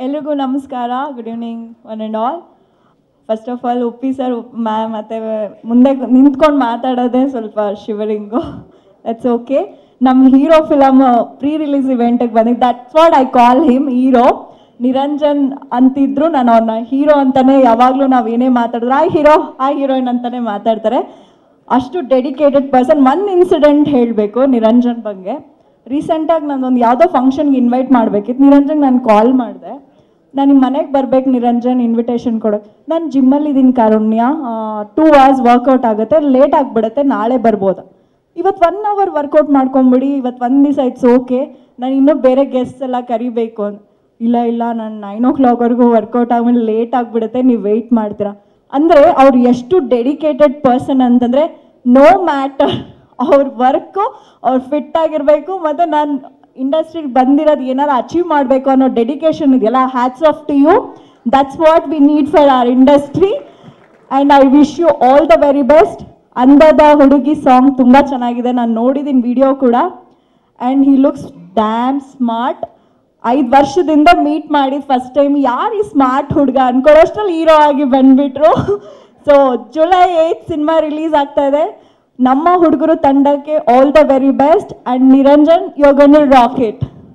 ಎಲ್ರಿಗೂ ನಮಸ್ಕಾರ good evening one and all first of all Uppi sir ma'am ಮತ್ತು ಮುಂದೆ ನಿಂತ್ಕೊಂಡು ಮಾತಾಡೋದೇ ಸ್ವಲ್ಪ ಶಿವರಿಂಗು ದಟ್ಸ್ ಓಕೆ ನಮ್ಮ ಹೀರೋ ಫಿಲಮ್ ಪ್ರೀ ರಿಲೀಸ್ ಇವೆಂಟಿಗೆ ಬಂದಿದ್ದು that's what I call him hero Niranjan ಅಂತಿದ್ರು ನಾನು ಅವ್ರನ್ನ ಹೀರೋ ಅಂತಾನೆ ಯಾವಾಗಲೂ ನಾವು ಏನೇ ಮಾತಾಡಿದ್ರು ಆ ಹೀರೋ ಆ ಹೀರೋಯಿನ್ ಅಂತಾನೆ ಮಾತಾಡ್ತಾರೆ ಅಷ್ಟು ಡೆಡಿಕೇಟೆಡ್ ಪರ್ಸನ್ ಒನ್ ಇನ್ಸಿಡೆಂಟ್ ಹೇಳಬೇಕು ನಿರಂಜನ್ ಬಗ್ಗೆ ರೀಸೆಂಟಾಗಿ ನಾನೊಂದು ಯಾವುದೋ ಫಂಕ್ಷನ್ಗೆ ಇನ್ವೈಟ್ ಮಾಡಬೇಕಿತ್ತು ನಿರಂಜನ್ ನಾನು ಕಾಲ್ ಮಾಡಿದೆ ನಾನು ನಿಮ್ಮ ಮನೆಗೆ ಬರ್ಬೇಕು ನಿರಂಜನ್ ಇನ್ವಿಟೇಷನ್ ಕೊಡೋಕೆ ನಾನು ಜಿಮ್ಮಲ್ಲಿ ಇದ್ದೀನಿ ಕಾರುಣ್ಯ ಟೂ ಅವರ್ಸ್ ವರ್ಕೌಟ್ ಆಗುತ್ತೆ ಲೇಟ್ ಆಗಿಬಿಡುತ್ತೆ ನಾಳೆ ಬರ್ಬೋದು ಇವತ್ತು ಒನ್ ಅವರ್ ವರ್ಕೌಟ್ ಮಾಡ್ಕೊಂಬಿಡಿ ಇವತ್ತು ಒಂದು ದಿವಸ ಇಟ್ಸ್ ಓಕೆ ನಾನು ಇನ್ನೂ ಬೇರೆ ಗೆಸ್ಟ್ ಎಲ್ಲ ಕರಿಬೇಕು ಅಂತ ಇಲ್ಲ ಇಲ್ಲ ನಾನು ನೈನ್ ಓ ಕ್ಲಾಕ್ವರೆಗೂ ವರ್ಕೌಟ್ ಆದ್ಮೇಲೆ ಲೇಟ್ ಆಗಿಬಿಡುತ್ತೆ ನೀವು ವೆಯ್ಟ್ ಮಾಡ್ತೀರಾ ಅಂದರೆ ಅವ್ರು ಎಷ್ಟು ಡೆಡಿಕೇಟೆಡ್ ಪರ್ಸನ್ ಅಂತಂದರೆ ನೋ ಮ್ಯಾಟರ್ ಅವ್ರ ವರ್ಕು ಅವ್ರು ಫಿಟ್ ಆಗಿರಬೇಕು ಮತ್ತು ನಾನು ಇಂಡಸ್ಟ್ರಿಗೆ ಬಂದಿರೋದು ಏನಾರು ಅಚೀವ್ ಮಾಡಬೇಕು ಅನ್ನೋ ಡೆಡಿಕೇಶನ್ ಇದೆಯಲ್ಲ hats off to you that's what we need for our industry and I wish you all the very best ಅಂದದ ಹುಡುಗಿ ಸಾಂಗ್ ತುಂಬ ಚೆನ್ನಾಗಿದೆ ನಾನು ನೋಡಿದ್ದೀನಿ ವಿಡಿಯೋ ಕೂಡ and he looks damn smart ಐದು ವರ್ಷದಿಂದ ಮೀಟ್ ಮಾಡಿದ ಫಸ್ಟ್ ಟೈಮ್ ಯಾರು ಈ ಸ್ಮಾರ್ಟ್ ಹುಡುಗ ಅನ್ಕೊಳ್ಳೋಷ್ಟ್ರಲ್ಲಿ ಹೀರೋ ಆಗಿ ಬಂದ್ಬಿಟ್ರು so July eight cinema release ಆಗ್ತಾ ಇದೆ ನಮ್ಮ ಹುಡುಗರು ತಂಡಕ್ಕೆ all the very best and Niranjan ಯೋಗನು ರಾಕೆಟ್